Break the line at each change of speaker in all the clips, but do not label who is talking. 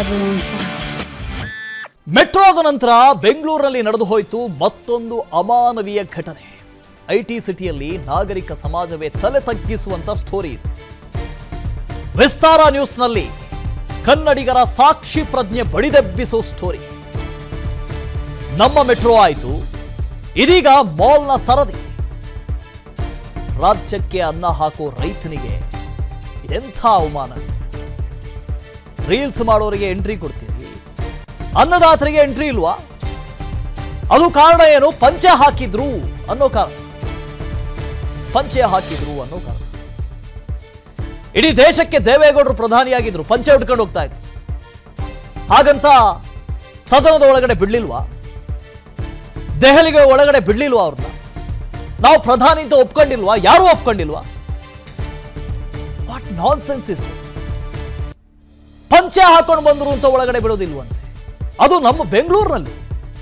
forever on fire.
ಮೆಟ್ರೋದ ನಂತರ ಬೆಂಗಳೂರಿನಲ್ಲಿ ನಡೆದು ಹೋಯಿತು ಮತ್ತೊಂದು ಅಮಾನವೀಯ ಘಟನೆ ಐ ಟಿ ಸಿಟಿಯಲ್ಲಿ ನಾಗರಿಕ ಸಮಾಜವೇ ತಲೆ ತಗ್ಗಿಸುವಂತ ಸ್ಟೋರಿ ಇದು ವಿಸ್ತಾರ ನ್ಯೂಸ್ನಲ್ಲಿ ಕನ್ನಡಿಗರ ಸಾಕ್ಷಿ ಪ್ರಜ್ಞೆ ಬಡಿದೆಬ್ಬಿಸೋ ಸ್ಟೋರಿ ನಮ್ಮ ಮೆಟ್ರೋ ಆಯಿತು ಇದೀಗ ಮಾಲ್ನ ಸರದಿ ರಾಜ್ಯಕ್ಕೆ ಅನ್ನ ಹಾಕೋ ರೈತನಿಗೆ ಇದೆಂಥ ಅವಮಾನ ರೀಲ್ಸ್ ಮಾಡೋರಿಗೆ ಎಂಟ್ರಿ ಕೊಡ್ತೀರಿ ಅನ್ನದಾತರಿಗೆ ಎಂಟ್ರಿ ಇಲ್ವಾ ಅದು ಕಾರಣ ಏನು ಪಂಚೆ ಹಾಕಿದ್ರು ಅನ್ನೋ ಕಾರಣ ಪಂಚೆ ಹಾಕಿದ್ರು ಅನ್ನೋ ಕಾರಣ ಇಡೀ ದೇಶಕ್ಕೆ ದೇವೇಗೌಡರು ಪ್ರಧಾನಿಯಾಗಿದ್ರು ಪಂಚೆ ಉಟ್ಕೊಂಡು ಹೋಗ್ತಾ ಇದ್ರು ಹಾಗಂತ ಸದನದ ಒಳಗಡೆ ಬಿಡ್ಲಿಲ್ವಾ ದೆಹಲಿಗೆ ಒಳಗಡೆ ಬಿಡ್ಲಿಲ್ವಾ ಅವ್ರನ್ನ ನಾವು ಪ್ರಧಾನಿ ಅಂತ ಒಪ್ಕೊಂಡಿಲ್ವಾ ಯಾರೂ ಒಪ್ಕೊಂಡಿಲ್ವಾ what nonsense is this ಪಂಚೆ ಹಾಕೊಂಡು ಬಂದ್ರು ಅಂತ ಒಳಗಡೆ ಬಿಡೋದಿಲ್ವಂತೆ ಅದು ನಮ್ಮ ಬೆಂಗಳೂರಿನಲ್ಲಿ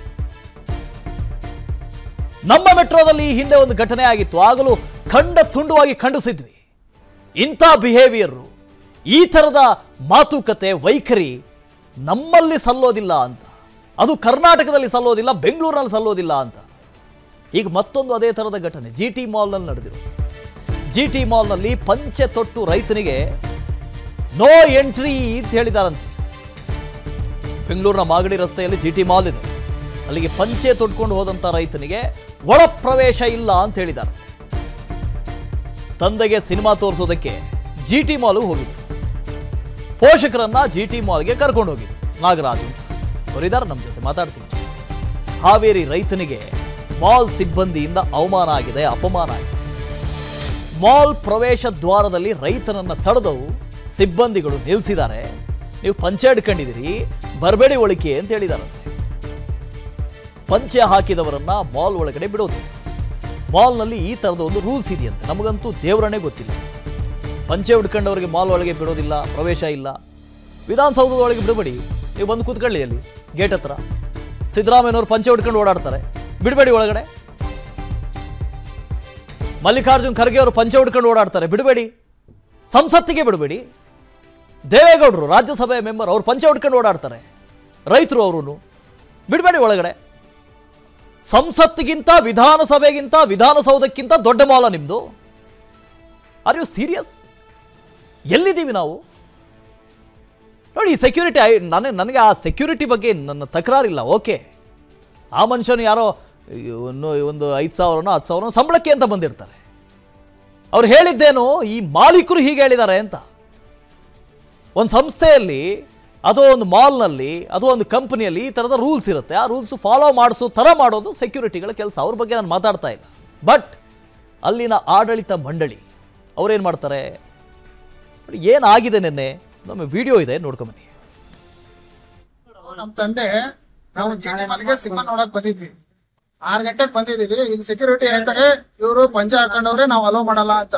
ನಮ್ಮ ಮೆಟ್ರೋದಲ್ಲಿ ಈ ಹಿಂದೆ ಒಂದು ಘಟನೆ ಆಗಿತ್ತು ಆಗಲೂ ಖಂಡ ತುಂಡುವಾಗಿ ಖಂಡಿಸಿದ್ವಿ ಇಂಥ ಬಿಹೇವಿಯರ್ ಈ ಥರದ ಮಾತುಕತೆ ವೈಖರಿ ನಮ್ಮಲ್ಲಿ ಸಲ್ಲೋದಿಲ್ಲ ಅಂತ ಅದು ಕರ್ನಾಟಕದಲ್ಲಿ ಸಲ್ಲೋದಿಲ್ಲ ಬೆಂಗಳೂರಿನಲ್ಲಿ ಸಲ್ಲೋದಿಲ್ಲ ಅಂತ ಈಗ ಮತ್ತೊಂದು ಅದೇ ಥರದ ಘಟನೆ ಜಿ ಟಿ ಮಾಲ್ನಲ್ಲಿ ನಡೆದಿರೋ ಜಿ ಟಿ ಮಾಲ್ನಲ್ಲಿ ಪಂಚೆ ತೊಟ್ಟು ರೈತನಿಗೆ ನೋ ಎಂಟ್ರಿ ಅಂತ ಹೇಳಿದಾರಂತೆ ಬೆಂಗಳೂರಿನ ಮಾಗಡಿ ರಸ್ತೆಯಲ್ಲಿ ಜಿ ಟಿ ಮಾಲ್ ಇದೆ ಅಲ್ಲಿಗೆ ಪಂಚೆ ತೊಟ್ಕೊಂಡು ಹೋದಂಥ ರೈತನಿಗೆ ಒಳ ಪ್ರವೇಶ ಇಲ್ಲ ಅಂತ ಹೇಳಿದ್ದಾರೆ ತಂದೆಗೆ ಸಿನಿಮಾ ತೋರಿಸೋದಕ್ಕೆ ಜಿ ಟಿ ಮಾಲ್ಗೆ ಹೋಗಿದ್ರು ಪೋಷಕರನ್ನ ಜಿ ಟಿ ಮಾಲ್ಗೆ ಕರ್ಕೊಂಡು ಹೋಗಿದ್ರು ನಾಗರಾಜು ಅಂತ ಅವರಿದ್ದಾರೆ ನಮ್ಮ ಜೊತೆ ಮಾತಾಡ್ತೀನಿ ಹಾವೇರಿ ರೈತನಿಗೆ ಮಾಲ್ ಸಿಬ್ಬಂದಿಯಿಂದ ಅವಮಾನ ಆಗಿದೆ ಅಪಮಾನ ಆಗಿದೆ ಮಾಲ್ ಪ್ರವೇಶ ದ್ವಾರದಲ್ಲಿ ರೈತನನ್ನ ತಡೆದು ಸಿಬ್ಬಂದಿಗಳು ನಿಲ್ಲಿಸಿದ್ದಾರೆ ನೀವು ಪಂಚೆ ಹಿಡ್ಕೊಂಡಿದ್ದೀರಿ ಬರಬೇಡಿ ಒಳಿಕೆ ಅಂತ ಹೇಳಿದಾರಂತೆ ಪಂಚೆ ಹಾಕಿದವರನ್ನ ಮಾಲ್ ಒಳಗಡೆ ಬಿಡೋದಿಲ್ಲ ಮಾಲ್ನಲ್ಲಿ ಈ ಥರದ ಒಂದು ರೂಲ್ಸ್ ಇದೆಯಂತೆ ನಮಗಂತೂ ದೇವರನ್ನೇ ಗೊತ್ತಿಲ್ಲ ಪಂಚೆ ಹಿಡ್ಕೊಂಡವರಿಗೆ ಮಾಲ್ ಒಳಗೆ ಬಿಡೋದಿಲ್ಲ ಪ್ರವೇಶ ಇಲ್ಲ ವಿಧಾನಸೌಧದ ಒಳಗೆ ಬಿಡಬೇಡಿ ನೀವು ಬಂದು ಕೂತ್ಕೊಳ್ಳಿ ಅಲ್ಲಿ ಗೇಟ್ ಹತ್ರ ಸಿದ್ದರಾಮಯ್ಯನವರು ಪಂಚೆ ಹಿಡ್ಕೊಂಡು ಓಡಾಡ್ತಾರೆ ಬಿಡಬೇಡಿ ಒಳಗಡೆ ಮಲ್ಲಿಕಾರ್ಜುನ್ ಖರ್ಗೆ ಅವರು ಪಂಚೆ ಹಿಡ್ಕೊಂಡು ಓಡಾಡ್ತಾರೆ ಬಿಡಬೇಡಿ ಸಂಸತ್ತಿಗೆ ಬಿಡಬೇಡಿ ದೇವೇಗೌಡರು ರಾಜ್ಯಸಭೆ ಮೆಂಬರ್ ಅವ್ರು ಪಂಚೆ ಹೊಡ್ಕೊಂಡು ಓಡಾಡ್ತಾರೆ ರೈತರು ಅವರು ಬಿಡಬೇಡಿ ಒಳಗಡೆ ಸಂಸತ್ತಿಗಿಂತ ವಿಧಾನಸಭೆಗಿಂತ ವಿಧಾನಸೌಧಕ್ಕಿಂತ ದೊಡ್ಡ ಮಾಲ ನಿಮ್ಮದು ಆರ್ ಯು ಸೀರಿಯಸ್ ಎಲ್ಲಿದ್ದೀವಿ ನಾವು ನೋಡಿ ಸೆಕ್ಯೂರಿಟಿ ಐ ನನಗೆ ನನಗೆ ಆ ಸೆಕ್ಯೂರಿಟಿ ಬಗ್ಗೆ ನನ್ನ ತಕರಾರಿಲ್ಲ ಓಕೆ ಆ ಮನುಷ್ಯನು ಯಾರೋ ಒಂದು ಒಂದು ಐದು ಸಾವಿರನೋ ಹತ್ತು ಸಾವಿರನೋ ಸಂಬಳಕ್ಕೆ ಅಂತ ಬಂದಿರ್ತಾರೆ ಅವ್ರು ಹೇಳಿದ್ದೇನು ಈ ಮಾಲೀಕರು ಹೀಗೆ ಹೇಳಿದ್ದಾರೆ ಅಂತ ಒಂದು ಸಂಸ್ಥೆಯಲ್ಲಿ ಅಥವಾ ಒಂದು ಮಾಲ್ನಲ್ಲಿ ಅಥವಾ ಒಂದು ಕಂಪನಿಯಲ್ಲಿ ಈ ಥರದ ರೂಲ್ಸ್ ಇರುತ್ತೆ ಆ ರೂಲ್ಸ್ ಫಾಲೋ ಮಾಡಿಸೋ ಥರ ಮಾಡೋದು ಸೆಕ್ಯೂರಿಟಿಗಳ ಕೆಲಸ ಅವ್ರ ಬಗ್ಗೆ ನಾನು ಮಾತಾಡ್ತಾ ಇಲ್ಲ ಬಟ್ ಅಲ್ಲಿನ ಆಡಳಿತ ಮಂಡಳಿ ಅವ್ರೇನು ಮಾಡ್ತಾರೆ ನೋಡಿ, ಏನಾಗಿದೆ ನಿನ್ನೆ ನಮ್ಮ ವಿಡಿಯೋ ಇದೆ ನೋಡ್ಕೊಂಬನ್ನಿ
ನಮ್ ತಂದೆ ನಾವು ಜಿಟಿ ಮನೆಗೆ ಸಿನಿಮಾ ನೋಡಕ್ ಬಂದಿದ್ವಿ ಆರ್ ಗಂಟೆಗೆ ಬಂದಿದೀವಿ ಇಲ್ಲಿ ಸೆಕ್ಯೂರಿಟಿ ಹೇಳ್ತಾರೆ ಇವರು ಪಂಚೆ ಹಾಕೊಂಡವ್ರೆ ನಾವು ಅಲೋ ಮಾಡಲ್ಲ ಅಂತ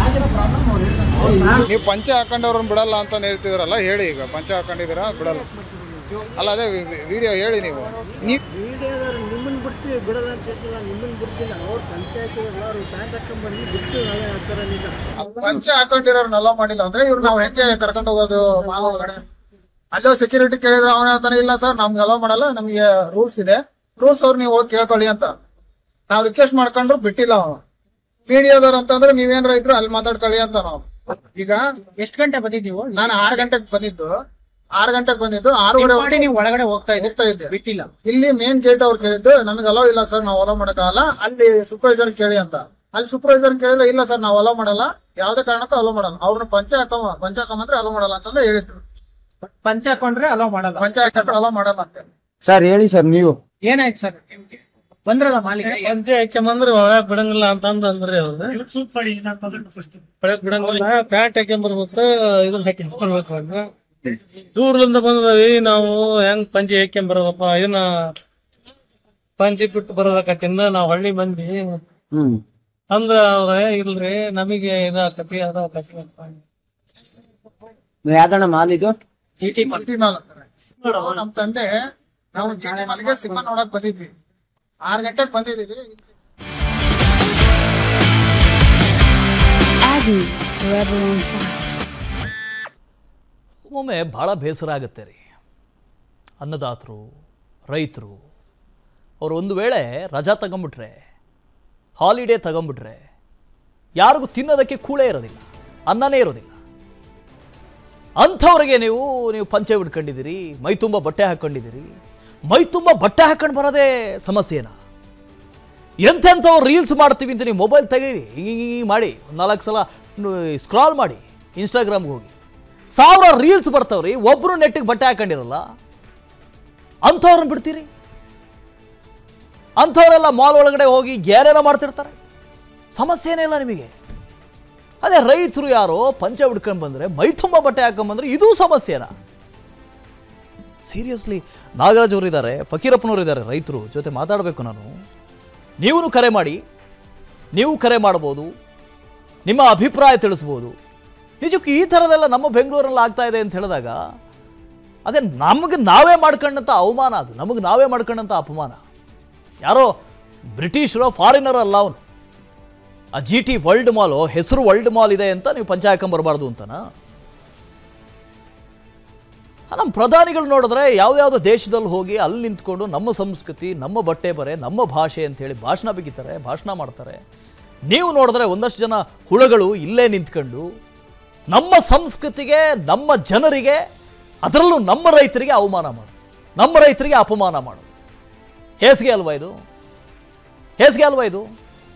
ನೀವು ಪಂಚೆ ಹಾಕೊಂಡವ್ರನ್ನ ಬಿಡಲ್ಲ ಅಂತ ಹೇಳ್ತಿದ್ರಲ್ಲ ಹೇಳಿ ಈಗ ಪಂಚೆ ಹಾಕೊಂಡಿದ್ದೀರಾ ಬಿಡಲ್ಲ ಅಲ್ಲ ಅದೇ ವಿಡಿಯೋ ಹೇಳಿ ನೀವು ನೀವು
ವಿಡಿಯೋದವ್ರು ನಿಮ್ಮನ್ನ ಬಿಡ್ತೀವಿ ಬಿಡಲ್ಲ ಅಂತ ಹೇಳ್ತಿಲ್ಲ ನಿಮ್ಮನ್ನ ಬಿಡ್ತಿಲ್ಲ ಅವ್ರು ಪಂಚಾಯತ್ ಎಲ್ಲರೂ ಪ್ಯಾಂಟ್ ಹಾಕೊಂಡ್ಬಂದು ಬಿಡ್ತೀವಿ ನಾವೇ ಆ ಥರ ನಿಜ
ಪಂಚೆ ಹಾಕೊಂಡಿರೋರ್ನ ಅಲೋ ಮಾಡಿಲ್ಲ ಅಂದ್ರೆ ಇವ್ರು ನಾವ್ ಹೆಂಗೆ ಕರ್ಕೊಂಡು ಹೋಗೋದು ಮಾಲ್ ಒಳಗಡೆ ಅಲ್ಲೋ ಸೆಕ್ಯೂರಿಟಿ ಕೇಳಿದ್ರೆ ಅವನ ಹೇಳ್ತಾನೆ ಇಲ್ಲ ಸರ್ ನಮ್ಗೆ ಅಲೋ ಮಾಡಲ್ಲ ನಮ್ಗೆ ರೂಲ್ಸ್ ಇದೆ ರೂಲ್ಸ್ ಅವ್ರು ನೀವು ಹೋಗಿ ಕೇಳ್ಕೊಳ್ಳಿ ಅಂತ ನಾವ್ ರಿಕ್ವೆಸ್ಟ್ ಮಾಡ್ಕೊಂಡ್ರು ಬಿಟ್ಟಿಲ್ಲ ಅವನು ಮೀಡಿಯಾದವ್ರು ಅಂತಂದ್ರೆ ನೀವೇನ್ರ ಇದ್ರು ಅಲ್ಲಿ ಮಾತಾಡ್ಕೊಳ್ಳಿ ಅಂತ ನಾವು ಈಗ
ಎಷ್ಟು ಗಂಟೆ ಬಂದಿದ್ದು ನೀವು
ನಾನು ಆರ್ ಗಂಟೆಗೆ ಬಂದಿದ್ದು ಆರ್ ಗಂಟೆಗೆ ಬಂದಿದ್ದು ಆರೂವರೆ
ಮಾಡಿ ನೀವು ಒಳಗಡೆ ಹೋಗ್ತಾ ಇದ್ದೀವಿ
ಹೋಗ್ತಾ ಇದ್ದೆ
ಬಿಟ್ಟಿಲ್ಲ
ಇಲ್ಲಿ ಮೇನ್ ಗೇಟ್ ಅವ್ರು ಕೇಳಿದ್ದು ನಮಗೆ ಅಲೋ ಇಲ್ಲ ಸರ್ ನಾವು ಅಲೋ ಮಾಡಕ್ಕಾಗಲ್ಲ ಅಲ್ಲಿ ಸೂಪರ್ವೈಸರ್ ಕೇಳಿ ಅಂತ ಅಲ್ಲಿ ಸೂಪರ್ವೈಸರ್ ಕೇಳಿದ್ರೆ ಇಲ್ಲ ಸರ್ ನಾವು ಅಲೋ ಮಾಡಲ್ಲ ಯಾವ್ದೇ ಕಾರಣಕ್ಕೂ ಅಲೋ ಮಾಡಲ್ಲ ಅವ್ರನ್ನ ಪಂಚ ಹಾಕೊಂಬ ಪಂಚ ಹಾಕೊಂಬಂದ್ರೆ ಅಲೋ ಮಾಡಲ್ಲ ಅಂತಂದ್ರೆ ಹೇಳಿದ್ರು
ಪಂಚ ಹಾಕೊಂಡ್ರೆ ಅಲೋ ಮಾಡಲ್ಲ
ಪಂಚ ಹಾಕೊಂಡ್ರೆ ಅಲೋ ಮಾಡಲ್ಲ ಅಂತ
ಸರ್ ಹೇಳಿ ಸರ್ ನೀವು
ಏನಾಯ್ತು ಸರ್ ಬಂದ್ರಲ್ಲ ಮಾಲೀಕ
ಪಂಚೆ ಹಾಕ್ಯಂಬಂದ್ರೆ ಒಳಗ್ ಬಿಡಂಗಿಲ್ಲ ಅಂತ ಅಂದ್ ಅಂದ್ರಿ ಅವ್ರು ಒಳಗ್ ಬಿಡಂಗಿಲ್ಲ ಪ್ಯಾಂಟ್ ಹಾಕ್ಯಂಬರ್ಬೇಕು ಇದನ್ನ ಹಾಕ್ಯಂಬರ್ಬೇಕು ಅಂದ್ರ ದೂರದಿಂದ ಬಂದದವಿ ನಾವು ಹೆಂಗ್ ಪಂಚೆ ಹಾಕ್ಯಂಬರೋದಪ್ಪ ಇದನ್ನ ಪಂಚೆ ಬಿಟ್ಟು ಬರೋದಕ್ಕತ್ತಿಂದ ನಾವ್ ಹಳ್ಳಿ ಮಂದಿ
ಹ್ಮ್
ಅಂದ್ರ ಅವ್ರ ಇಲ್ರಿ ನಮಗೆ ಇದಾಕತಿ ಅದಾಕತಿ ಅಂತ
ಯಾವ್ದಣ್ಣ ಮಾಲ್ ಇದು
ಚೀಟಿ ಚೀಟಿ ಮಾಲ್ ಅಂತಾರೆ. ನಮ್ ತಂದೆ ನಾವು ಚೀಟಿ ಮಾಲಿಗೆ ಸಿನಿಮಾ ನೋಡಕ್ ಬಂದಿದ್ವಿ ಆರ್ ಗಂಟೆಗೆ ಬಂದಿದೀವಿ
Agony forever on fire.
ಒಮ್ಮೊಮ್ಮೆ ಬಹಳ ಬೇಸರ ಆಗುತ್ತೆ ರೀ ಅನ್ನದಾತರು ರೈತರು ಅವರು ಒಂದು ವೇಳೆ ರಜಾ ತಗೊಂಬಿಟ್ರೆ ಹಾಲಿಡೇ ತಗೊಂಬಿಟ್ರೆ ಯಾರಿಗೂ ತಿನ್ನೋದಕ್ಕೆ ಕೂಳೇ ಇರೋದಿಲ್ಲ ಅನ್ನನೇ ಇರೋದಿಲ್ಲ ಅಂಥವ್ರಿಗೆ ನೀವು ನೀವು ಪಂಚೆ ಬಿಡ್ಕೊಂಡಿದ್ದೀರಿ ಮೈ ತುಂಬ ಬಟ್ಟೆ ಹಾಕ್ಕೊಂಡಿದ್ದೀರಿ ಮೈ ತುಂಬ ಬಟ್ಟೆ ಹಾಕೊಂಡು ಬರೋದೇ ಸಮಸ್ಯೆನಾ ಎಂತೆಂಥವ್ರು ರೀಲ್ಸ್ ಮಾಡ್ತೀವಿ ಅಂತ ನೀವು ಮೊಬೈಲ್ ತೆಗೀರಿ ಹಿಂಗೆ ಹಿಂಗೆ ಮಾಡಿ ಒಂದು ನಾಲ್ಕು ಸಲ ಸ್ಕ್ರಾಲ್ ಮಾಡಿ ಇನ್ಸ್ಟಾಗ್ರಾಮ್ಗೆ ಹೋಗಿ ಸಾವಿರ ರೀಲ್ಸ್ ಬರ್ತಾವ್ರಿ ಒಬ್ಬರು ನೆಟ್ಟಿಗೆ ಬಟ್ಟೆ ಹಾಕೊಂಡಿರಲ್ಲ ಅಂಥವ್ರನ್ನ ಬಿಡ್ತೀರಿ ಅಂಥವರೆಲ್ಲ ಮಾಲ್ ಒಳಗಡೆ ಹೋಗಿ ಏನೇನೋ ಮಾಡ್ತಿರ್ತಾರೆ ಸಮಸ್ಯೆನೇ ಇಲ್ಲ ನಿಮಗೆ ಅದೇ ರೈತರು ಯಾರೋ ಪಂಚ ಉಡ್ಕೊಂಡು ಬಂದರೆ ಮೈ ತುಂಬ ಬಟ್ಟೆ ಹಾಕೊಂಬಂದ್ರೆ ಇದೂ ಸಮಸ್ಯೆನಾ ಸೀರಿಯಸ್ಲಿ ನಾಗರಾಜ್ ಅವರು ಇದ್ದಾರೆ ಫಕೀರಪ್ಪನವರು ಇದ್ದಾರೆ ರೈತರು ಜೊತೆ ಮಾತಾಡಬೇಕು ನಾನು ನೀವು ಕರೆ ಮಾಡಿ ನೀವು ಕರೆ ಮಾಡ್ಬೋದು ನಿಮ್ಮ ಅಭಿಪ್ರಾಯ ತಿಳಿಸ್ಬೋದು ನಿಜಕ್ಕೂ ಈ ಥರದೆಲ್ಲ ನಮ್ಮ ಬೆಂಗಳೂರಲ್ಲಿ ಆಗ್ತಾ ಇದೆ ಅಂತ ಹೇಳಿದಾಗ ಅದೇ ನಮಗೆ ನಾವೇ ಮಾಡ್ಕೊಂಡಂಥ ಅವಮಾನ ಅದು ನಮಗೆ ನಾವೇ ಮಾಡ್ಕೊಂಡಂಥ ಅಪಮಾನ ಯಾರೋ ಬ್ರಿಟಿಷರೋ ಫಾರಿನರ್ ಅಲ್ಲ ಅವನು ಆ ಜಿ ಟಿ ವರ್ಲ್ಡ್ ಮಾಲು ಹೆಸರು ವರ್ಲ್ಡ್ ಮಾಲ್ ಇದೆ ಅಂತ ನೀವು ಪಂಚ ಹಾಕೊಂಬರಬಾರ್ದು ಅಂತನಾ ಆ, ನಮ್ಮ ಪ್ರಧಾನಿಗಳು ನೋಡಿದ್ರೆ ಯಾವ್ದಾವುದೋ ದೇಶದಲ್ಲಿ ಹೋಗಿ ಅಲ್ಲಿ ನಿಂತ್ಕೊಂಡು ನಮ್ಮ ಸಂಸ್ಕೃತಿ ನಮ್ಮ ಬಟ್ಟೆ ಬರೆ ನಮ್ಮ ಭಾಷೆ ಅಂತೇಳಿ ಭಾಷಣ ಬಿಗಿತಾರೆ ಭಾಷಣ ಮಾಡ್ತಾರೆ ನೀವು ನೋಡಿದ್ರೆ ಒಂದಷ್ಟು ಜನ ಹುಳಗಳು ಇಲ್ಲೇ ನಿಂತ್ಕೊಂಡು ನಮ್ಮ ಸಂಸ್ಕೃತಿಗೆ ನಮ್ಮ ಜನರಿಗೆ ಅದರಲ್ಲೂ ನಮ್ಮ ರೈತರಿಗೆ ಅವಮಾನ ಮಾಡು ನಮ್ಮ ರೈತರಿಗೆ ಅಪಮಾನ ಮಾಡು ಹೇಸಿಗೆ ಅಲ್ವಾ ಇದು ಹೇಸಿಗೆ ಅಲ್ವಾ ಇದು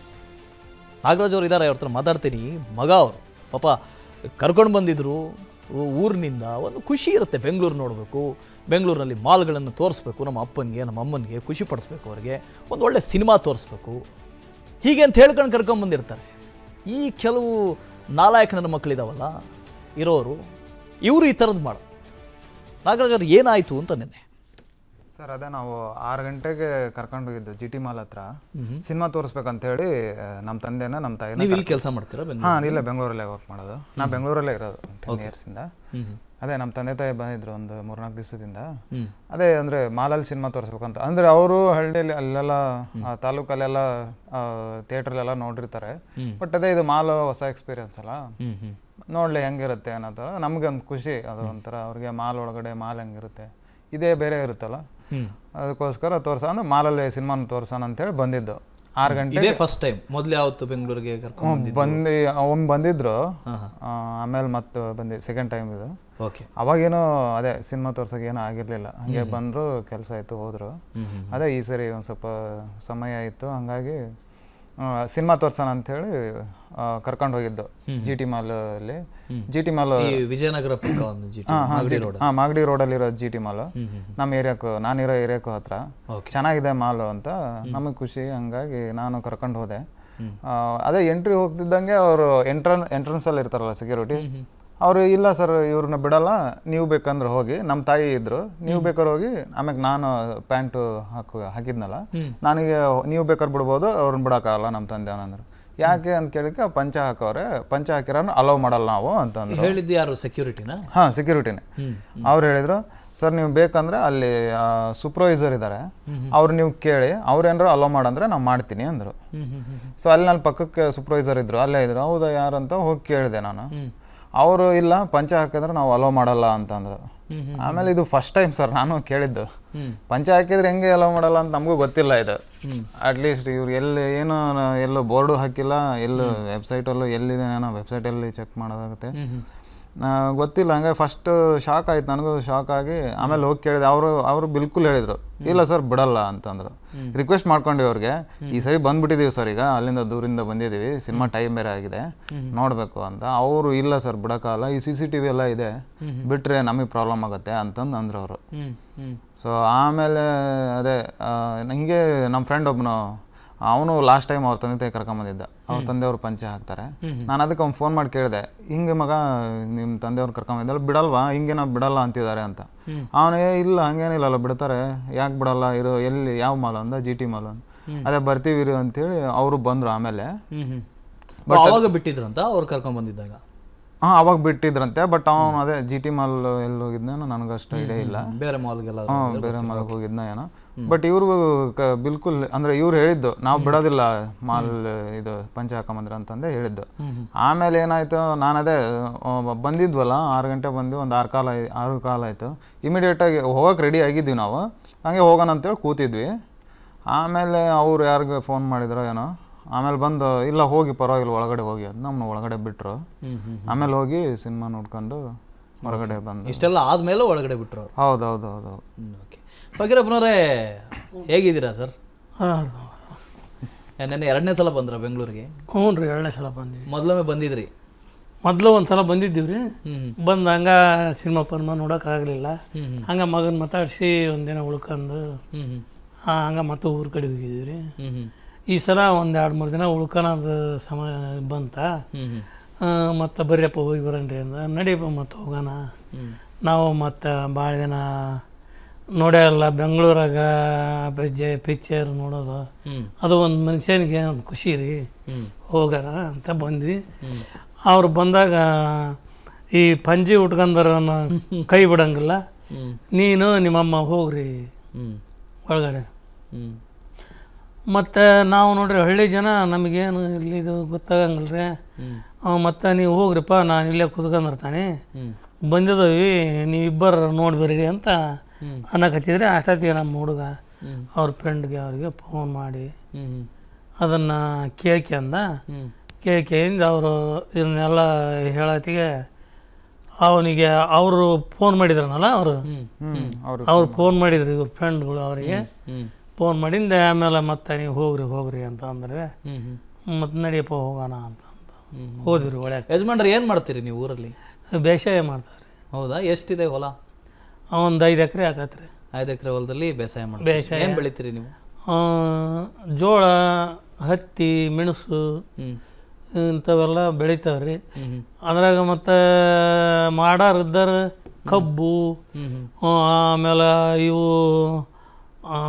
ನಾಗರಾಜ್ ಅವರು ಇದ್ದಾರೆ ಅವ್ರ ಹತ್ರ ಮಾತಾಡ್ತೀನಿ ಮಗ ಅವರು ಪಾಪ ಕರ್ಕೊಂಡು ಬಂದಿದ್ರು ಊ- ಊರಿನಿಂದ ಒಂದು ಖುಷಿ ಇರುತ್ತೆ ಬೆಂಗಳೂರು ನೋಡಬೇಕು ಬೆಂಗಳೂರಿನಲ್ಲಿ ಮಾಲ್ಗಳನ್ನು ತೋರಿಸ್ಬೇಕು ನಮ್ಮ ಅಪ್ಪನಿಗೆ ನಮ್ಮ ಅಮ್ಮನಿಗೆ ಖುಷಿ ಪಡಿಸ್ಬೇಕು ಅವ್ರಿಗೆ ಒಂದು ಒಳ್ಳೆ ಸಿನಿಮಾ ತೋರಿಸ್ಬೇಕು ಹೀಗೆ ಅಂತ ಹೇಳ್ಕೊಂಡು ಕರ್ಕೊಂಬಂದಿರ್ತಾರೆ ಈ ಕೆಲವು ನಾಲಾಯಕ ನನ್ನ ಮಕ್ಕಳಿದಾವಲ್ಲ ಇರೋರು ಇವರು ಈ ಥರದ್ದು ಮಾಡೋದು ನಾಗರಾಜ್ ಅವ್ರು ಏನಾಯಿತು ಅಂತ ನೆನ್ನೆ
ಸರ್ ಅದೇ ನಾವು ಆರು ಗಂಟೆಗೆ ಕರ್ಕೊಂಡು ಹೋಗಿದ್ದು ಜಿ ಟಿ ಮಾಲ್ ಹತ್ರ ಸಿನಿಮಾ ತೋರಿಸ್ಬೇಕಂತ ಹೇಳಿ ನಮ್ಮ ತಂದೆನ ನಮ್ಮ ತಾಯಿನ
ನೀವು ಇಲ್ಲಿ ಕೆಲಸ ಮಾಡ್ತೀರಾ ಬೆಂಗಳೂರು
ಹಾಂ ಇಲ್ಲೇ ಬೆಂಗಳೂರಲ್ಲೇ ವರ್ಕ್ ಮಾಡೋದು ನಾ ಬೆಂಗಳೂರಲ್ಲೇ ಇರೋದು ಟೆನ್ ಇಯರ್ಸಿಂದ ಅದೇ ನಮ್ಮ ತಂದೆ ತಾಯಿ ಬಂದಿದ್ರು ಒಂದು ಮೂರ್ನಾಲ್ಕು ದಿವಸದಿಂದ ಅದೇ ಅಂದರೆ ಮಾಲಲ್ಲಿ ಸಿನಿಮಾ ತೋರಿಸ್ಬೇಕಂತ ಅಂದರೆ ಅವರು ಹಳ್ಳಿಯಲ್ಲಿ ಅಲ್ಲೆಲ್ಲ ಆ, ತಾಲೂಕಲ್ಲೆಲ್ಲ ಥಿಯೇಟ್ರಲ್ಲೆಲ್ಲ ನೋಡಿರ್ತಾರೆ ಬಟ್ ಅದೇ ಇದು ಮಾಲ್ ಹೊಸ ಎಕ್ಸ್ಪೀರಿಯನ್ಸ್ ಅಲ್ಲ ನೋಡ್ಲಿ ಹೆಂಗಿರುತ್ತೆ ಅನ್ನೋ ನಮ್ಗೆ ಒಂದು ಖುಷಿ ಅದು ಒಂಥರ ಅವ್ರಿಗೆ ಮಾಲ್ ಒಳಗಡೆ ಮಾಲ್ ಹೆಂಗಿರುತ್ತೆ ಇದೇ ಬೇರೆ ಇರುತ್ತಲ್ಲ ಅದಕ್ಕೋಸ್ಕರ ತೋರ್ಸ ಅಂದ್ರೆ ಮಾಲಲ್ಲಿ ಸಿನಿಮಾನ ತೋರ್ಸೋಣ ಅಂತೇಳಿ ಬಂದಿದ್ದು ಆರು ಗಂಟೆ
ಇದೇ ಫಸ್ಟ್ ಟೈಮ್ ಮೊದಲು ಯಾವತ್ತು ಬೆಂಗಳೂರಿಗೆ ಕರ್ಕೊಂಡು
ಬಂದು ಒಮ್ಮೆ ಬಂದಿದ್ರು ಆ, ಆಮೇಲೆ ಮತ್ತೆ ಬಂದಿ ಸೆಕೆಂಡ್ ಟೈಮ್ ಇದು
ಓಕೆ
ಅವಾಗೇನೋ ಅದೇ ಸಿನಿಮಾ ತೋರ್ಸಕ್ಕೆ ಏನೂ ಆಗಿರ್ಲಿಲ್ಲ ಹಂಗೆ ಬಂದ್ರು ಕೆಲಸ ಆಯ್ತು ಹೋದ್ರು ಅದೇ ಈ ಸರಿ ಒಂದು ಸ್ವಲ್ಪ ಸಮಯ ಆಯಿತು ಹಂಗಾಗಿ ಸಿನಿಮಾ ತೋರ್ಸೋಣ ಅಂತೇಳಿ ಕರ್ಕೊಂಡು ಹೋಗಿದ್ದು ಜಿ ಟಿ ಮಾಲ್ ಅಲ್ಲಿ ಜಿ ಟಿ ಮಾಲ್
ಈ ವಿಜಯನಗರ ಪಕ್ಕ ಒಂದು ಜಿ ಟಿ ಮಾಗಡಿ ರೋಡ್
ಹಾಂ ಮಾಗಡಿ ರೋಡಲ್ಲಿರೋ ಜಿ ಟಿ ಮಾಲ್ ನಮ್ಮ ಏರಿಯಾಕ್ಕೂ ನಾನಿರೋ ಏರಿಯಾಕ್ಕೂ ಹತ್ರ
Okay.
ಚೆನ್ನಾಗಿದೆ ಮಾಲು ಅಂತ ನಮಗೆ ಖುಷಿ ಹಂಗಾಗಿ ನಾನು ಕರ್ಕೊಂಡು ಹೋದೆ ಆ, ಅದೇ ಎಂಟ್ರಿ ಹೋಗ್ತಿದ್ದಂಗೆ ಅವರು ಎಂಟ್ರನ್ ಎಂಟ್ರೆನ್ಸಲ್ಲಿ ಇರ್ತಾರಲ್ಲ ಸೆಕ್ಯೂರಿಟಿ ಅವರು ಇಲ್ಲ ಸರ್ ಇವ್ರನ್ನ ಬಿಡಲ್ಲ ನೀವು ಬೇಕಂದ್ರೆ ಹೋಗಿ ನಮ್ಮ ತಾಯಿ ಇದ್ರು ನೀವು ಬೇಕಾದ್ರೆ ಹೋಗಿ ಆಮ್ಯಾಗ ನಾನು ಪ್ಯಾಂಟು ಹಾಕು ಹಾಕಿದ್ನಲ್ಲ ನನಗೆ ನೀವು ಬೇಕಾದ್ರೆ ಬಿಡ್ಬೋದು ಅವ್ರನ್ನ ಬಿಡೋಕ್ಕಾಗಲ್ಲ ನಮ್ಮ ತಂದೆ ಅವನಂದ್ರು ಯಾಕೆ ಅಂತ ಕೇಳಿಕ್ಕೆ ಪಂಚ ಹಾಕವ್ರೆ ಪಂಚ ಹಾಕಿರೋನು ಅಲೋ ಮಾಡಲ್ಲ ನಾವು ಅಂತಂದ್ರು
ಹೇಳಿದ್ದು ಯಾರು ಸೆಕ್ಯೂರಿಟಿನ
ಹಾಂ ಸೆಕ್ಯೂರಿಟಿನೇ ಅವ್ರು ಹೇಳಿದ್ರು ಸರ್ ನೀವು ಬೇಕಂದ್ರೆ ಅಲ್ಲಿ ಸೂಪರ್ವೈಸರ್ ಇದ್ದಾರೆ ಅವ್ರು ನೀವು ಕೇಳಿ ಅವ್ರೇನಾರು ಅಲೋ ಮಾಡಂದ್ರೆ ನಾವು ಮಾಡ್ತೀನಿ ಅಂದರು ಸೊ ಅಲ್ಲಿ ನನ್ನ ಪಕ್ಕಕ್ಕೆ ಸೂಪರ್ವೈಸರ್ ಇದ್ರು ಅಲ್ಲೇ ಇದ್ರು ಹೌದಾ ಯಾರು ಅಂತ ಹೋಗಿ ಕೇಳಿದೆ ನಾನು ಅವರು ಇಲ್ಲ ಪಂಚ ಹಾಕಿದ್ರೆ ನಾವು ಅಲೋ ಮಾಡಲ್ಲ ಅಂತಂದ್ರು ಆಮೇಲೆ ಇದು ಫಸ್ಟ್ ಟೈಮ್ ಸರ್ ನಾನು ಕೇಳಿದ್ದು ಪಂಚ ಹಾಕಿದ್ರೆ ಹೆಂಗೆ ಅಲೋ ಮಾಡಲ್ಲ ಅಂತ ನಮಗೂ ಗೊತ್ತಿಲ್ಲ ಇದು ಅಟ್ಲೀಸ್ಟ್ ಇವ್ರು ಎಲ್ಲಿ ಏನು ಎಲ್ಲೋ ಬೋರ್ಡು ಹಾಕಿಲ್ಲ ಎಲ್ಲೂ ವೆಬ್ಸೈಟಲ್ಲೂ ಎಲ್ಲಿದೆ ಏನೋ ವೆಬ್ಸೈಟಲ್ಲಿ ಚೆಕ್ ಮಾಡೋದಾಗುತ್ತೆ ಆ, ಗೊತ್ತಿಲ್ಲ ಹಂಗೆ ಫಸ್ಟ್ ಶಾಕ್ ಆಯ್ತು ನನಗೂ ಶಾಕ್ ಆಗಿ ಆಮೇಲೆ ಹೋಗಿ ಕೇಳಿದೆ ಅವರು ಅವರು ಬಿಲ್ಕುಲ್ ಹೇಳಿದ್ರು ಇಲ್ಲ ಸರ್ ಬಿಡಲ್ಲ ಅಂತಂದ್ರು ರಿಕ್ವೆಸ್ಟ್ ಮಾಡ್ಕೊಂಡ್ವಿ ಅವ್ರಿಗೆ ಈ ಸರಿ ಬಂದ್ಬಿಟ್ಟಿದೀವಿ ಸರ್ ಈಗ ಅಲ್ಲಿಂದ ದೂರಿಂದ ಬಂದಿದ್ದೀವಿ ಸಿನಿಮಾ ಟೈಮ್ ಬೇರೆ ಆಗಿದೆ ನೋಡಬೇಕು ಅಂತ ಅವರು ಇಲ್ಲ ಸರ್ ಬಿಡೋಕ್ಕಾಗಲ್ಲ ಈ ಸಿ ಸಿ ಟಿ ವಿ ಎಲ್ಲ ಇದೆ ಬಿಟ್ರೆ ನಮಗೆ ಪ್ರಾಬ್ಲಮ್ ಆಗುತ್ತೆ ಅಂತಂದು ಅಂದ್ರು ಅವರು ಸೊ ಆಮೇಲೆ ಅದೇ ಆ, ನಂಗೆ ನಮ್ಮ ಫ್ರೆಂಡ್ ಒಬ್ಬನು ಅವನು ಲಾಸ್ಟ್ ಟೈಮ್ ಅವ್ರ ತಂದೆ ತಾಯಿ ಕರ್ಕೊಂಬಂದಿದ್ದ ಅವ್ರ ತಂದೆಯವರು ಪಂಚೆ ಹಾಕ್ತಾರೆ ನಾನು ಅದಕ್ಕೆ ಅವ್ನು ಫೋನ್ ಮಾಡಿ ಕೇಳಿದೆ ಹಿಂಗೆ ಮಗ ನಿಮ್ಮ ತಂದೆಯವ್ರು ಕರ್ಕೊಂಬಂದಿದ್ದಲ್ಲ ಬಿಡಲ್ವಾ ಹಿಂಗೆ ನಾವು ಬಿಡಲ್ಲ ಅಂತಿದ್ದಾರೆ ಅಂತ ಅವನಿಗೆ ಇಲ್ಲ ಹಂಗೇನಿಲ್ಲಲ್ಲ ಬಿಡ್ತಾರೆ ಯಾಕೆ ಬಿಡಲ್ಲ ಇರೋ ಎಲ್ಲಿ ಯಾವ ಮಾಲ್ ಅಂದ ಜಿ ಟಿ ಮಾಲ್ ಅಂದ ಅದೇ ಬರ್ತೀವಿ ಇರು ಅಂತೇಳಿ ಅವರು ಬಂದರು ಆಮೇಲೆ
ಅವಾಗ ಬಿಟ್ಟಿದ್ರಂತ ಅವ್ರು ಕರ್ಕೊಂಡ್ ಬಂದಿದ್ದಾಗ
ಹಾಂ ಅವಾಗ ಬಿಟ್ಟಿದ್ರಂತೆ ಬಟ್ ಅವನು ಅದೇ ಜಿ ಟಿ ಮಾಲ್ ಎಲ್ಲಿ ಹೋಗಿದ್ನೇನೋ ನನಗಷ್ಟು ಐಡಿಯಾ ಇಲ್ಲ
ಬೇರೆ ಮಾಲ್ಗೆಲ್ಲ
ಹಾಂ ಬೇರೆ ಮಾಲ್ಗೆ ಹೋಗಿದ್ನ ಏನೋ ಬಟ್ ಇವರು ಬಿಲ್ಕುಲ್ ಅಂದ್ರೆ ಇವ್ರು ಹೇಳಿದ್ದು ನಾವು ಬಿಡೋದಿಲ್ಲ ಮಾಲ್ ಇದು ಪಂಚೆ ಹಾಕೊಂಬಂದ್ರೆ ಅಂತಂದೆ ಹೇಳಿದ್ದು ಆಮೇಲೆ ಏನಾಯ್ತು ನಾನು ಅದೇ ಆ, ಬಂದಿದ್ವಲ್ಲ ಆರು ಗಂಟೆ ಬಂದು ಒಂದು ಆರು ಕಾಲ ಆಯ್- ಆರು ಕಾಲ ಆಯಿತು ಇಮಿಡಿಯೇಟಾಗಿ ಹೋಗಕ್ಕೆ ರೆಡಿ ಆಗಿದ್ವಿ ನಾವು ಹಂಗೆ ಹೋಗೋಣ ಅಂತೇಳಿ ಕೂತಿದ್ವಿ ಆಮೇಲೆ ಅವ್ರು ಯಾರಿಗೂ ಫೋನ್ ಮಾಡಿದ್ರೋ ಏನೋ ಆಮೇಲೆ ಬಂದು ಇಲ್ಲ ಹೋಗಿ ಪರವಾಗಿಲ್ಲ ಒಳಗಡೆ ಹೋಗಿ ಅದು ನಮ್ಮನ್ನ ಒಳಗಡೆ ಬಿಟ್ಟರು ಆಮೇಲೆ ಹೋಗಿ ಸಿನಿಮಾ ನೋಡ್ಕೊಂಡು ಹೊರಗಡೆ ಬಂದು
ಇಷ್ಟೆಲ್ಲ ಆದ್ಮೇಲೆ ಒಳಗಡೆ ಬಿಟ್ರು ಅವ್ರು
ಹೌದು ಹೌದು ಹೌದು ಹೌದು
ಓಕೆ ಫಕೀರಪ್ಪನವರೇ ಹೇಗಿದ್ದೀರಾ ಸರ್
ಹಾಂ
ನೆನ್ನೆ ಎರಡನೇ ಸಲ ಬಂದ್ರ ಬೆಂಗಳೂರಿಗೆ
ಹ್ಞೂ ರೀ ಎರಡನೇ ಸಲ ಬಂದ್ವಿ
ಮೊದಲೊಮ್ಮೆ ಬಂದಿದ್ರಿ
ಮೊದಲು ಒಂದು ಸಲ ಬಂದಿದ್ದೀವಿ ರೀ
ಹ್ಮ್
ಬಂದು ಹಂಗ ಸಿನಿಮಾ ಪರ್ಮ ನೋಡೋಕ್ಕಾಗಲಿಲ್ಲ ಹಂಗೆ ಮಗನ ಮಾತಾಡಿಸಿ ಒಂದಿನ ಉಳ್ಕೊಂಡು
ಹ್ಮ್ ಹ್ಮ್
ಆ, ಹಂಗೆ ಮತ್ತೆ ಊರ ಕಡೆ ಹೋಗಿದ್ದೀವಿ ರೀ
ಹ್ಮ್ ಹ್ಮ್
ಈ ಸಲ ಒಂದು ಎರಡು ಮೂರು ದಿನ ಉಳ್ಕೊಳೋದು ಸಮಯ ಬಂತ
ಹ್ಮ್ ಹ್ಮ್
ಮತ್ತು ಬರ್ರಿಯಪ್ಪ ಹೋಗಿ ಬರೋಣ್ರಿ ಅಂದ ನಡೀಪ ಮತ್ತೆ ಹೋಗೋಣ
ಹ್ಮ್
ನಾವು ಮತ್ತು ಭಾಳ ದಿನ ನೋಡೇ ಇಲ್ಲ ಬೆಂಗಳೂರಾಗ ಬೆಜ್ಜೆ ಪಿಕ್ಚರ್ ನೋಡೋದು
ಹ್ಮ್
ಅದು ಒಂದು ಮನುಷ್ಯನಿಗೆ ಒಂದು ಖುಷಿ ರೀ
ಹ್ಮ್
ಹೋಗಾರ ಅಂತ ಬಂದ್ವಿ ಅವ್ರು ಬಂದಾಗ ಈ ಪಂಜಿ ಉಟ್ಕೊಂಡರ ಕೈ ಬಿಡಂಗಿಲ್ಲ
ಹ್ಮ್
ನೀನು ನಿಮ್ಮಮ್ಮ ಹೋಗ್ರಿ
ಹ್ಮ್
ಒಳಗಡೆ
ಹ್ಮ್
ಮತ್ತು ನಾವು ನೋಡ್ರಿ ಹಳ್ಳಿ ಜನ ನಮಗೇನು ಇಲ್ಲಿದು ಗೊತ್ತಾಗಂಗಿಲ್ಲ ರೀ
ಹ್ಮ್
ಮತ್ತು ನೀವು ಹೋಗ್ರಿಪ್ಪ ನಾನು ಇಲ್ಲೇ ಕುತ್ಕೊಂಡಿರ್ತಾನೆ
ಹ್ಮ್
ಬಂದಿದ್ದೀವಿ ನೀವಿಬ್ಬರು ನೋಡಿ ಬರ್ರಿ ಅಂತ
ಹ್ಮ್.
ಅನ್ನಕತ್ತಿದ್ರೆ ಅಷ್ಟೊತ್ತಿಗೆ ನಮ್ಮ ಹುಡುಗ
ಹ್ಮ್.
ಅವ್ರ ಫ್ರೆಂಡ್ಗೆ ಅವ್ರಿಗೆ ಫೋನ್ ಮಾಡಿ
ಹ್ಮ್
ಅದನ್ನು ಕೇಳ್ಕೊಂಡ
ಹ್ಮ್
ಕೇಳ್ಕೆಯಿಂದ ಅವರು ಇದನ್ನೆಲ್ಲ ಹೇಳತ್ತಿಗೆ ಅವನಿಗೆ ಅವರು ಫೋನ್ ಮಾಡಿದ್ರನಲ್ಲ ಅವರು
ಹ್ಮ್
ಹ್ಮ್ ಅವ್ರು
ಅವ್ರು ಫೋನ್ ಮಾಡಿದ್ರು ಇವ್ರ ಫ್ರೆಂಡ್ಗಳು ಅವರಿಗೆ
ಹ್ಮ್
ಫೋನ್ ಮಾಡಿಂದ ಆಮೇಲೆ ಮತ್ತೆ ನೀವು ಹೋಗ್ರಿ ಹೋಗ್ರಿ ಅಂತ ಅಂದ್ರೆ
ಹ್ಮ್ ಹ್ಮ್
ಮತ್ತೆ ನಡಿಯಪ್ಪ ಹೋಗೋಣ ಅಂತ ಅಂತ ಹೋದ್ವಿ ಒಳ್ಳೆ
ಯಜಮಾನ್ರಿ ಏನ್ ಮಾಡ್ತೀರಿ ನೀವು ಊರಲ್ಲಿ
ಬೇಸಾಯ ಮಾಡ್ತಾರೆ
ಹೌದಾ ಎಷ್ಟಿದೆ ಹೊಲ
ಒಂದು ಐದು ಎಕರೆ ಹಾಕತ್ರಿ
ಐದು ಎಕರೆ ಹೊಲದಲ್ಲಿ ಬೇಸಾಯ ಮಾಡ್ತೀರಿ
ಬೇಸಾಯ.
ಏನ್ ಬೆಳಿತೀರಿ ನೀವು
ಆ, ಜೋಳ ಹತ್ತಿ ಮೆಣಸು
ಹ್ಮ್
ಇಂಥವೆಲ್ಲ ಬೆಳಿತಾವೆ ರೀ
ಹ್ಮ್ ಹ್ಮ್
ಅದ್ರಾಗ ಮತ್ತು ಮಾಡಾರ್ ಇದ್ದಾರ ಕಬ್ಬು
ಹ್ಮ್ ಹ್ಮ್
ಆ, ಆಮೇಲೆ ಇವು ಆ,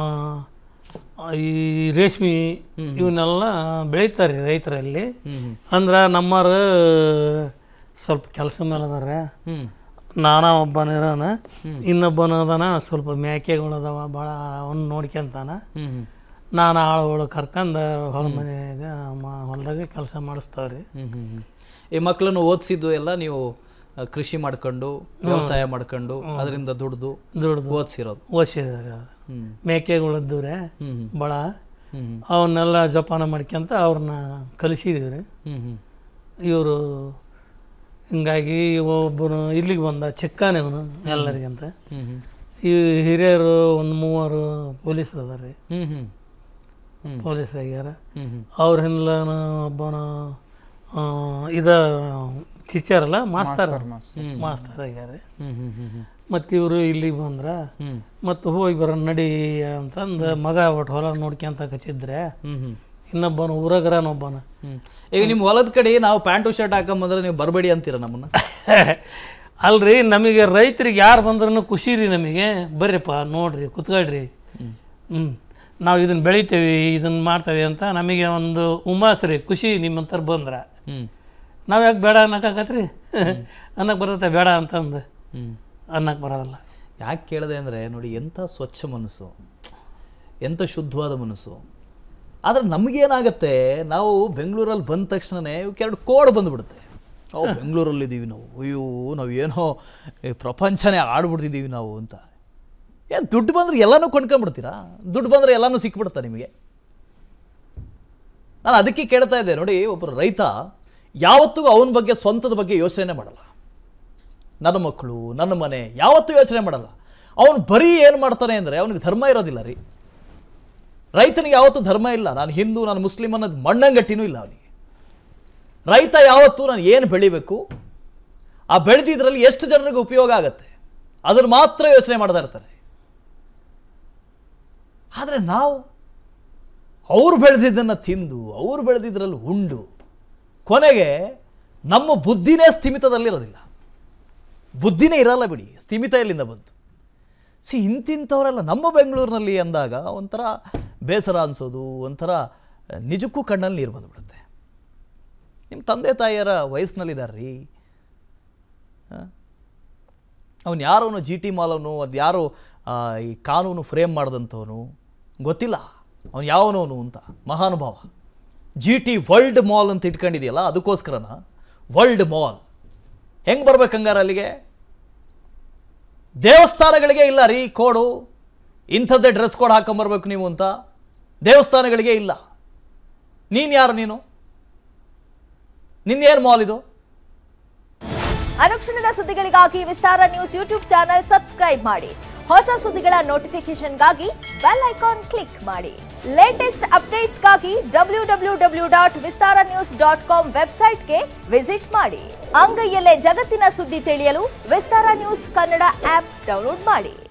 ಈ ರೇಷ್ಮೆ ಇವನ್ನೆಲ್ಲ ಬೆಳಿತಾರೆ ರೈತರಲ್ಲಿ
ಹ್ಮ್ ಹ್ಮ್
ಅಂದ್ರೆ ನಮ್ಮರು ಸ್ವಲ್ಪ ಕೆಲಸ ಮೇಲೆ ಅದಾರ
ಹ್ಮ್
ನಾನ ಒಬ್ಬನ ಇರೋನ ಇನ್ನೊಬ್ಬನ ಅದಾನ ಸ್ವಲ್ಪ ಮೇಕೆಗಳು ಅದಾವ ಭಾಳ ಅವನ್ನ ನೋಡ್ಕೊಂತಾನ
ಹ್ಮ್ ಹ್ಮ್
ನಾನು ಆಳುಗಳು ಕರ್ಕೊಂಡು ಹೊಲ ಮನೆಯಾಗ ಮ- ಹೊಲದಾಗ ಕೆಲಸ ಮಾಡಿಸ್ತಾವ್ರಿ
ಹ್ಮ್ ಹ್ಮ್ ಹ್ಮ್ ಈ ಮಕ್ಕಳನ್ನು ಓದಿಸಿದ್ದು ಎಲ್ಲ ನೀವು ಆ, ಕೃಷಿ ಮಾಡ್ಕೊಂಡು ವ್ಯವಸಾಯ ಮಾಡ್ಕೊಂಡು ಅದರಿಂದ ದುಡ್ದು
ದುಡ್ದು
ಓದಿಸಿರೋದು
ಓದಿಸಿದಾರೆ
ಹ್ಮ್
ಮೇಕೆಗಳಿದ್ದು ರೀ
ಹ್ಮ್
ಭಾಳ
ಹ್ಮ್
ಅವನ್ನೆಲ್ಲ ಜೋಪಾನ ಮಾಡ್ಕೊಂತ ಅವ್ರನ್ನ ಕಲಿಸಿದೀವಿ ರೀ
ಹ್ಮ್ ಹ್ಮ್
ಇವರು ಹಿಂಗಾಗಿ ಒಬ್ಬನು ಇಲ್ಲಿಗೆ ಬಂದ ಚಿಕ್ಕಾನೆ ಅವನು ಎಲ್ಲರಿಗಂತ
ಹ್ಮ್ ಹ್ಮ್
ಈ ಹಿರಿಯರು ಒಂದು ಮೂವರು ಪೊಲೀಸರು ಅದಾರ ರೀ
ಹ್ಮ್ ಹ್ಮ್ ಹ್ಮ್
ಪೊಲೀಸರು ಆಗ್ಯಾರ
ಹ್ಮ್ ಹ್ಮ್
ಅವ್ರ ಹಿಂದ್ಲನ ಒಬ್ಬನ ಆ, ಇದ ಟೀಚರ್ ಅಲ್ಲ ಮಾಸ್ತರ್ ಮಾಸ್ತರ್ ಆಗ್ಯಾರ
ಹ್ಮ್ ಹ್ಮ್ ಹ್ಮ್ ಹ್ಮ್
ಮತ್ತು ಇವರು ಇಲ್ಲಿಗೆ ಬಂದ್ರ
ಹ್ಮ್
ಮತ್ತು ಹೋಗಿ ಬರೋ ನಡಿ ಅಂತಂದು ಮಗ ಒಟ್ಟು ಹೊಲ ನೋಡ್ಕೊಂತ ಕಚ್ಚಿದ್ರೆ
ಹ್ಮ್ ಹ್ಮ್
ಇನ್ನೊಬ್ಬನ ಊರಗರನೊಬ್ಬನ
ಹ್ಮ್ ಈಗ ನಿಮ್ಮ ಹೊಲದ ಕಡೆ ನಾವು ಪ್ಯಾಂಟು ಶರ್ಟ್ ಹಾಕೊಂಬಂದ್ರೆ ನೀವು ಬರಬೇಡಿ ಅಂತೀರ ನಮ್ಮನ್ನ
ಅಲ್ರಿ ನಮಗೆ ರೈತರಿಗೆ ಯಾರು ಬಂದ್ರೂ ಖುಷಿ ರೀ ನಮಗೆ ಬರ್ರಿಪ್ಪ ನೋಡ್ರಿ ಕುತ್ಕೊಳ್ರಿ ಹ್ಞೂ ನಾವು ಇದನ್ನ ಬೆಳಿತೇವೆ ಇದನ್ನ ಮಾಡ್ತೇವೆ ಅಂತ ನಮಗೆ ಒಂದು ಹುಮ್ಮಸ್ ರೀ ಖುಷಿ ನಿಮ್ಮಂತರ ಬಂದ್ರೆ
ಹ್ಮ್
ನಾವು ಯಾಕೆ ಬೇಡ ಅನ್ನಕ್ಕಾಗತ್ರಿ ಅನ್ನಕ್ಕೆ ಬರುತ್ತೆ ಬೇಡ ಅಂತಂದು
ಹ್ಮ್
ಅನ್ನಕ್ಕೆ ಬರೋದಿಲ್ಲ
ಯಾಕೆ ಕೇಳಿದೆ ಅಂದರೆ ನೋಡಿ ಎಂಥ ಸ್ವಚ್ಛ ಮನಸ್ಸು ಎಂಥ ಶುದ್ಧವಾದ ಮನಸ್ಸು ಆದರೆ ನಮಗೇನಾಗತ್ತೆ ನಾವು ಬೆಂಗಳೂರಲ್ಲಿ ಬಂದ ತಕ್ಷಣವೇ ಇವಕ್ಕೆರಡು ಕೋಡ್ ಬಂದುಬಿಡುತ್ತೆ ನಾವು ಬೆಂಗಳೂರಲ್ಲಿದ್ದೀವಿ ನಾವು ಅಯ್ಯೋ ನಾವು ಏನೋ ಈ ಪ್ರಪಂಚನೇ ಆಡ್ಬಿಡ್ತಿದ್ದೀವಿ ನಾವು ಅಂತ ಏನು ದುಡ್ಡು ಬಂದರೆ ಎಲ್ಲನೂ ಕೊಂಡ್ಕೊಂಡ್ಬಿಡ್ತೀರಾ ದುಡ್ಡು ಬಂದರೆ ಎಲ್ಲನೂ ಸಿಕ್ಬಿಡುತ್ತಾ ನಿಮಗೆ ನಾನು ಅದಕ್ಕೆ ಕೇಳ್ತಾ ಇದ್ದೆ ನೋಡಿ ಒಬ್ಬರು ರೈತ ಯಾವತ್ತಿಗೂ ಅವನ ಬಗ್ಗೆ ಸ್ವಂತದ ಬಗ್ಗೆ ಯೋಚನೆ ಮಾಡಲ್ಲ ನನ್ನ ಮಕ್ಕಳು ನನ್ನ ಮನೆ ಯಾವತ್ತೂ ಯೋಚನೆ ಮಾಡಲ್ಲ ಅವನು ಬರೀ ಏನು ಮಾಡ್ತಾನೆ ಅಂದರೆ ಅವನಿಗೆ ಧರ್ಮ ಇರೋದಿಲ್ಲ ರೀ ರೈತನಿಗೆ ಯಾವತ್ತೂ ಧರ್ಮ ಇಲ್ಲ ನಾನು ಹಿಂದೂ ನಾನು ಮುಸ್ಲಿಂ ಅನ್ನೋದು ಮಣ್ಣಂಗಟ್ಟಿನೂ ಇಲ್ಲ ಅವನಿಗೆ ರೈತ ಯಾವತ್ತೂ ನಾನು ಏನು ಬೆಳಿಬೇಕು ಆ ಬೆಳೆದಿದ್ರಲ್ಲಿ ಎಷ್ಟು ಜನರಿಗೆ ಉಪಯೋಗ ಆಗತ್ತೆ ಅದನ್ನು ಮಾತ್ರ ಯೋಚನೆ ಮಾಡ್ತಾ ಇರ್ತಾರೆ ಆದರೆ ನಾವು ಅವ್ರು ಬೆಳೆದಿದ್ದನ್ನು ತಿಂದು ಅವ್ರು ಬೆಳೆದಿದ್ರಲ್ಲಿ ಉಂಡು ಕೊನೆಗೆ ನಮ್ಮ ಬುದ್ಧಿನೇ ಸ್ಥಿಮಿತದಲ್ಲಿರೋದಿಲ್ಲ ಬುದ್ಧಿನೇ ಇರಲ್ಲ ಬಿಡಿ ಸ್ಥಿಮಿತ ಎಲ್ಲಿಂದ ಬಂತು ಸಿ ಇಂತಿಂಥವರೆಲ್ಲ ನಮ್ಮ ಬೆಂಗಳೂರಿನಲ್ಲಿ ಅಂದಾಗ ಒಂಥರ ಬೇಸರ ಅನಿಸೋದು ಒಂಥರ ನಿಜಕ್ಕೂ ಕಣ್ಣಲ್ಲಿ ನೀರು ಬಂದುಬಿಡುತ್ತೆ ನಿಮ್ಮ ತಂದೆ ತಾಯಿಯರ ವಯಸ್ಸಿನಲ್ಲಿದ್ದಾರೆ ರೀ ಅವನು ಯಾರವನು ಜಿ ಟಿ ಮಾಲವನು ಅದು ಯಾರೋ ಆ, ಈ ಕಾನೂನು ಫ್ರೇಮ್ ಮಾಡಿದಂಥವನು ಗೊತ್ತಿಲ್ಲ ಅವನು ಯಾವನವನು ಅಂತ ಮಹಾನುಭಾವ ಜಿ ಟಿ ವರ್ಲ್ಡ್ ಮಾಲ್ ಅಂತ ಇಟ್ಕೊಂಡಿದೆಯಲ್ಲ ಅದಕ್ಕೋಸ್ಕರನ ವರ್ಲ್ಡ್ ಮಾಲ್ ಹೆಂಗೆ ಬರ್ಬೇಕು ಹಂಗಾರೆ ಅಲ್ಲಿಗೆ ದೇವಸ್ಥಾನಗಳಿಗೆ ಇಲ್ಲ ರೀ ಕೋಡು ಇಂಥದ್ದೇ ಡ್ರೆಸ್ ಕೋಡ್ ಹಾಕೊಂಬರ್ಬೇಕು ನೀವು ಅಂತ ದೇವಸ್ಥಾನಗಳಿಗೆ ಇಲ್ಲ ನೀನು ಯಾರು ನೀನು ನಿಂದೇನು ಮಾಲ್ ಇದು
ಅನುಕ್ಷಣದ ಸುದ್ದಿಗಳಿಗಾಗಿ Vistara news YouTube channel subscribe ಮಾಡಿ ಹೊಸ ಸುದ್ದಿಗಳ ನೋಟಿಫಿಕೇಶನ್ಗಾಗಿ ಬೆಲ್ ಐಕಾನ್ ಕ್ಲಿಕ್ ಮಾಡಿ ಲೇಟೆಸ್ಟ್ ಅಪ್ಡೇಟ್ಸ್ಗಾಗಿ W W W dot Vistara news dot com ವೆಬ್ಸೈಟ್ಗೆ ವಿಸಿಟ್ ಮಾಡಿ ಅಂಗೈಯಲ್ಲೇ ಜಗತ್ತಿನ ಸುದ್ದಿ ತಿಳಿಯಲು Vistara news Kannada app download ಮಾಡಿ